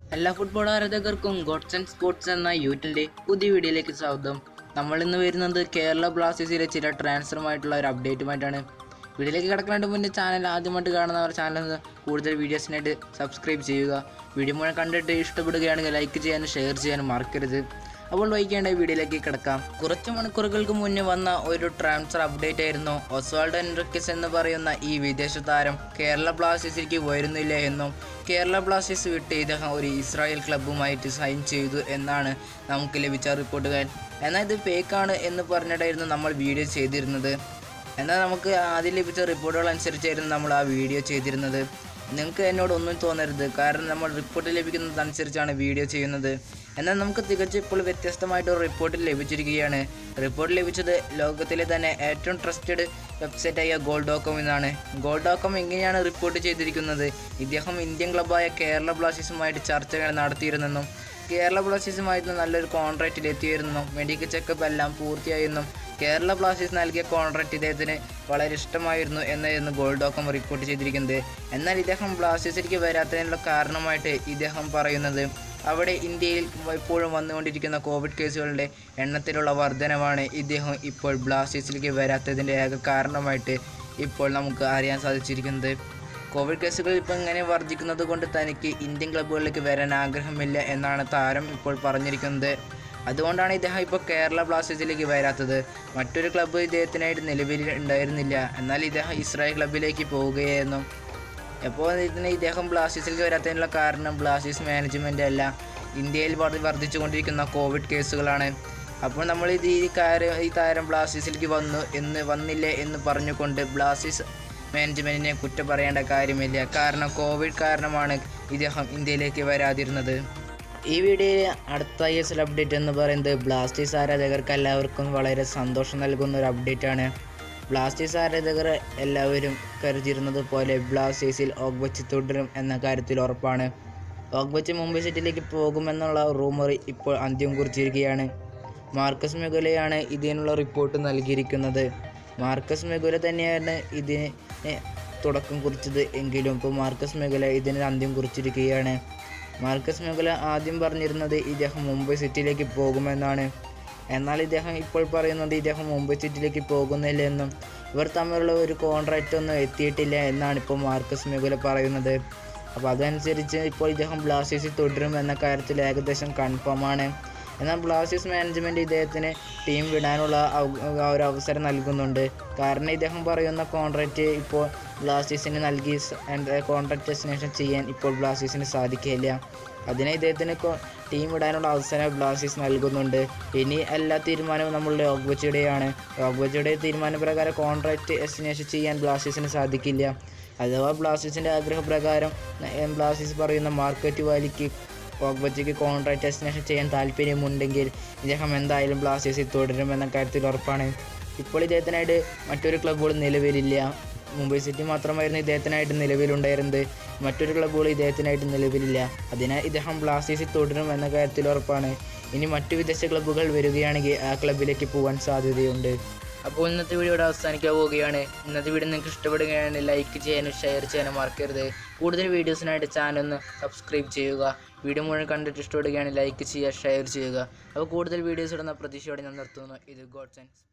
എല്ലാ ഫുട്ബോൾ ആരാധകർക്കും gods and sports എന്ന യൂട്യൂബിൻ്റെ പുതിയ വീഡിയോയിലേക്ക് സ്വാഗതം നമ്മൾ ഇന്ന് വരുന്നത് കേരള ബ്ലാസ്റ്റേഴ്സിലെ ചില ട്രാൻസ്ഫറുമായിട്ടുള്ള ഒരു അപ്ഡേറ്റുമായിട്ടാണ് വീഡിയോയിലേക്ക് കിടക്കുന്നതിന് മുന്നേ ചാനൽ ആദ്യമായിട്ട് കാണുന്നവർ ചാനൽ കൂടുതൽ വീഡിയോസിനായിട്ട് സബ്സ്ക്രൈബ് ചെയ്യുക വീഡിയോ മുഴുവൻ കണ്ടിട്ട് ഇഷ്ടപ്പെടുകയാണെങ്കിൽ ലൈക്ക് ചെയ്യാനും ഷെയർ ചെയ്യാനും മറക്കരുത് അപ്പോൾ വൈകിക്കേണ്ട വീഡിയോയിലേക്ക് കിടക്കാം കുറച്ച് മണിക്കൂറുകൾക്ക് മുന്നേ വന്ന ഒരു ട്രാൻസ്ഫർ അപ്ഡേറ്റ് ആയിരുന്നു ഒസ്വാൾഡോ എൻറിക്കസ് എന്ന് പറയുന്ന ഈ വിദേശ താരം കേരള ബ്ലാസ്റ്റേഴ്സിലേക്ക് വരുന്നില്ല എന്നും കേരള ബ്ലാസ്റ്റേഴ്സ് വിട്ട് ഇദ്ദേഹം ഒരു ഇസ്രായേൽ ക്ലബ്ബുമായിട്ട് സൈൻ ചെയ്തു എന്നാണ് നമുക്ക് ലഭിച്ച റിപ്പോർട്ടുകൾ എന്നാൽ ഇത് ഫേക്കാണ് എന്ന് പറഞ്ഞിട്ടായിരുന്നു നമ്മൾ വീഡിയോ ചെയ്തിരുന്നത് എന്നാൽ നമുക്ക് ആദ്യം ലഭിച്ച റിപ്പോർട്ടുകൾ അനുസരിച്ചായിരുന്നു നമ്മൾ ആ വീഡിയോ ചെയ്തിരുന്നത് നിങ്ങൾക്ക് എന്നോട് ഒന്നും തോന്നരുത് കാരണം നമ്മൾ റിപ്പോർട്ട് ലഭിക്കുന്നതനുസരിച്ചാണ് വീഡിയോ ചെയ്യുന്നത് എന്നാൽ നമുക്ക് തികച്ചും ഇപ്പോൾ വ്യത്യസ്തമായിട്ട് ഒരു റിപ്പോർട്ട് ലഭിച്ചിരിക്കുകയാണ് റിപ്പോർട്ട് ലഭിച്ചത് ലോകത്തിലെ തന്നെ ഏറ്റവും ട്രസ്റ്റഡ് വെബ്സൈറ്റായ ഗോൾ ഡോട്ട് കോം എന്നാണ് ഗോൾ ഡോട്ട് കോം എങ്ങനെയാണ് റിപ്പോർട്ട് ചെയ്തിരിക്കുന്നത് ഇദ്ദേഹം ഇന്ത്യൻ ക്ലബ്ബായ കേരള ബ്ലാസ്റ്റേഴ്സുമായിട്ട് ചർച്ചകൾ നടത്തിയിരുന്നെന്നും കേരള ബ്ലാസ്റ്റേഴ്സുമായിട്ട് നല്ലൊരു കോൺട്രാക്റ്റിൽ എത്തിയിരുന്നെന്നും മെഡിക്കൽ ചെക്കപ്പ് എല്ലാം പൂർത്തിയായെന്നും കേരള ബ്ലാസ്റ്റേഴ്സ് നൽകിയ കോൺട്രാക്റ്റ് ഇദ്ദേഹത്തിന് വളരെ ഇഷ്ടമായിരുന്നു എന്നായിരുന്നു ഗോൾ ഡോക്കം റിപ്പോർട്ട് ചെയ്തിരിക്കുന്നത് എന്നാൽ ഇദ്ദേഹം ബ്ലാസ്റ്റേഴ്സിലേക്ക് വരാത്തതിനുള്ള കാരണമായിട്ട് ഇദ്ദേഹം പറയുന്നത് അവിടെ ഇന്ത്യയിൽ ഇപ്പോഴും വന്നുകൊണ്ടിരിക്കുന്ന കോവിഡ് കേസുകളുടെ എണ്ണത്തിലുള്ള വർധനവാണ് ഇദ്ദേഹം ഇപ്പോൾ ബ്ലാസ്റ്റേഴ്സിലേക്ക് വരാത്തതിൻ്റെ ഏക കാരണമായിട്ട് ഇപ്പോൾ നമുക്ക് അറിയാൻ സാധിച്ചിരിക്കുന്നത് കോവിഡ് കേസുകൾ ഇപ്പോൾ ഇങ്ങനെ വർദ്ധിക്കുന്നത് കൊണ്ട് തനിക്ക് ഇന്ത്യൻ ക്ലബ്ബുകളിലേക്ക് വരാൻ ആഗ്രഹമില്ല എന്നാണ് താരം ഇപ്പോൾ പറഞ്ഞിരിക്കുന്നത് അതുകൊണ്ടാണ് ഇദ്ദേഹം ഇപ്പോൾ കേരള ബ്ലാസ്റ്റേഴ്സിലേക്ക് വരാത്തത് മറ്റൊരു ക്ലബ്ബ് ഇദ്ദേഹത്തിനായിട്ട് നിലവിൽ ഉണ്ടായിരുന്നില്ല എന്നാൽ ഇദ്ദേഹം ഇസ്രായേൽ ക്ലബ്ബിലേക്ക് പോവുകയായിരുന്നു അപ്പോൾ ഇതിന് ഇദ്ദേഹം ബ്ലാസ്റ്റേഴ്സിലേക്ക് വരാത്തതിനുള്ള കാരണം ബ്ലാസ്റ്റേഴ്സ് മാനേജ്മെൻ്റ് അല്ല ഇന്ത്യയിൽ വർദ്ധി- വർദ്ധിച്ചുകൊണ്ടിരിക്കുന്ന കോവിഡ് കേസുകളാണ് അപ്പോൾ നമ്മൾ ഇത് ഈ കാര്യം ഈ താരം ബ്ലാസ്റ്റേഴ്സിലേക്ക് വന്നു എന്ന് വന്നില്ല എന്ന് പറഞ്ഞുകൊണ്ട് ബ്ലാസ്റ്റേഴ്സ് മാനേജ്മെൻറ്റിനെ കുറ്റം പറയേണ്ട കാര്യമില്ല കാരണം കോവിഡ് കാരണമാണ് ഇദ്ദേഹം ഇന്ത്യയിലേക്ക് വരാതിരുന്നത് ഈ വീഡിയോയിൽ അടുത്ത ഐ എസ് എൽ അപ്ഡേറ്റ് എന്ന് പറയുന്നത് ബ്ലാസ്റ്റേഴ്സ് ആരാധകർക്ക് എല്ലാവർക്കും വളരെ സന്തോഷം നൽകുന്ന ഒരു അപ്ഡേറ്റ് ആണ് ബ്ലാസ്റ്റേഴ്സ് ആരാധകർ എല്ലാവരും കരുതിയിരുന്നത് പോലെ ബ്ലാസ്റ്റേഴ്സിൽ ഓഗ്ബച്ച് തുടരും എന്ന കാര്യത്തിൽ ഉറപ്പാണ് ഓഗ്ബച്ച് മുംബൈ സിറ്റിയിലേക്ക് പോകുമെന്നുള്ള റൂമർ ഇപ്പോൾ അന്ത്യം കുറിച്ചിരിക്കുകയാണ് മാർക്കസ് മെഗുലയാണ് ഇതിനുള്ള റിപ്പോർട്ട് നൽകിയിരിക്കുന്നത് മാർക്കസ് മെഗുല തന്നെയാണ് ഇതിന് തുടക്കം കുറിച്ചത് എങ്കിലും ഇപ്പോൾ മാർക്കസ് മെഗുല ഇതിന് അന്ത്യം കുറിച്ചിരിക്കുകയാണ് മാർക്കസ് മെഗുല ആദ്യം പറഞ്ഞിരുന്നത് ഇദ്ദേഹം മുംബൈ സിറ്റിയിലേക്ക് പോകുമെന്നാണ് എന്നാൽ ഇദ്ദേഹം ഇപ്പോൾ പറയുന്നത് ഇദ്ദേഹം മുംബൈ സിറ്റിയിലേക്ക് പോകുന്നില്ല എന്നും ഇവർ തമ്മിലുള്ള ഒരു കോൺട്രാക്റ്റ് ഒന്നും എത്തിയിട്ടില്ല എന്നാണ് ഇപ്പോൾ മാർക്കസ് മെഗുല പറയുന്നത് അപ്പോൾ അതനുസരിച്ച് ഇപ്പോൾ ഇദ്ദേഹം ബ്ലാസ്റ്റേഴ്സിൽ തുടരും എന്ന കാര്യത്തിൽ ഏകദേശം കൺഫേം ആണ് എന്നാൽ ബ്ലാസ്റ്റേഴ്സ് മാനേജ്മെൻറ്റ് ഇദ്ദേഹത്തിന് ടീം വിടാനുള്ള ഔ- ആ ഒരു അവസരം നൽകുന്നുണ്ട് കാരണം ഇദ്ദേഹം പറയുന്ന കോൺട്രാക്റ്റ് ഇപ്പോൾ ബ്ലാസ്റ്റേഴ്സിന് നൽകി കോൺട്രാക്ട് ഡെസ്റ്റിനേഷൻ ചെയ്യാൻ ഇപ്പോൾ ബ്ലാസ്റ്റേഴ്സിന് സാധിക്കില്ല അതിനെ ഇദ്ദേഹത്തിന് കൊ- ടീം വിടാനുള്ള അവസരം ബ്ലാസ്റ്റേഴ്സ് നൽകുന്നുണ്ട് ഇനി എല്ലാ തീരുമാനവും നമ്മളുടെ ഓഗ്ബച്ചയുടെയാണ് ഓഗ്ബച്ചയുടെ തീരുമാനപ്രകാരം കോൺട്രാക്റ്റ് എസ്റ്റിനേഷൻ ചെയ്യാൻ ബ്ലാസ്റ്റേഴ്സിന് സാധിക്കില്ല അഥവാ ബ്ലാസ്റ്റേഴ്സിൻ്റെ ആഗ്രഹപ്രകാരം ന- ബ്ലാസ്റ്റേഴ്സ് പറയുന്ന മാർക്കറ്റ് വാലിക്ക് പോഗ്ബച്ചയ്ക്ക് കോൺട്രാക്ട് എസ്റ്റിനേഷൻ ചെയ്യാൻ താല്പര്യമുണ്ടെങ്കിൽ ഇദ്ദേഹം എന്തായാലും ബ്ലാസ്റ്റേഴ്സിൽ തുടരുമെന്ന കാര്യത്തിൽ ഉറപ്പാണ് ഇപ്പോൾ ഇദ്ദേഹത്തിനായിട്ട് മറ്റൊരു ക്ലബ്ബുകൾ നിലവിലില്ല മുംബൈ സിറ്റി മാത്രമായിരുന്നു ഇദ്ദേഹത്തിനായിട്ട് നിലവിലുണ്ടായിരുന്നത് മറ്റൊരു ക്ലബ്ബുകൾ ഇദ്ദേഹത്തിനായിട്ട് നിലവിലില്ല അതിനാൽ ഇദ്ദേഹം ബ്ലാസ്റ്റേഴ്സിൽ തുടരും എന്ന കാര്യത്തിൽ ഉറപ്പാണ് ഇനി മറ്റു വിദേശ ക്ലബ്ബുകൾ വരികയാണെങ്കിൽ ആ ക്ലബ്ബിലേക്ക് പോകാൻ സാധ്യതയുണ്ട് അപ്പോൾ ഇന്നത്തെ വീഡിയോ ഇവിടെ അവസാനിക്കാൻ പോവുകയാണ് ഇന്നത്തെ വീഡിയോ നിങ്ങൾക്ക് ഇഷ്ടപ്പെടുകയാണെങ്കിൽ ലൈക്ക് ചെയ്യാനും ഷെയർ ചെയ്യാനും മറക്കരുത് കൂടുതൽ വീഡിയോസിനായിട്ട് ചാനൽ ഒന്ന് സബ്സ്ക്രൈബ് ചെയ്യുക വീഡിയോ മുഴുവൻ കണ്ടിട്ട് ഇഷ്ടപ്പെടുകയാണെങ്കിൽ ലൈക്ക് ചെയ്യുക ഷെയർ ചെയ്യുക അപ്പോൾ കൂടുതൽ വീഡിയോസ് ഇടുന്ന പ്രതീക്ഷയോടെ ഞാൻ നിർത്തുന്നു ഇത് ഗോഡ്സ് ആൻഡ്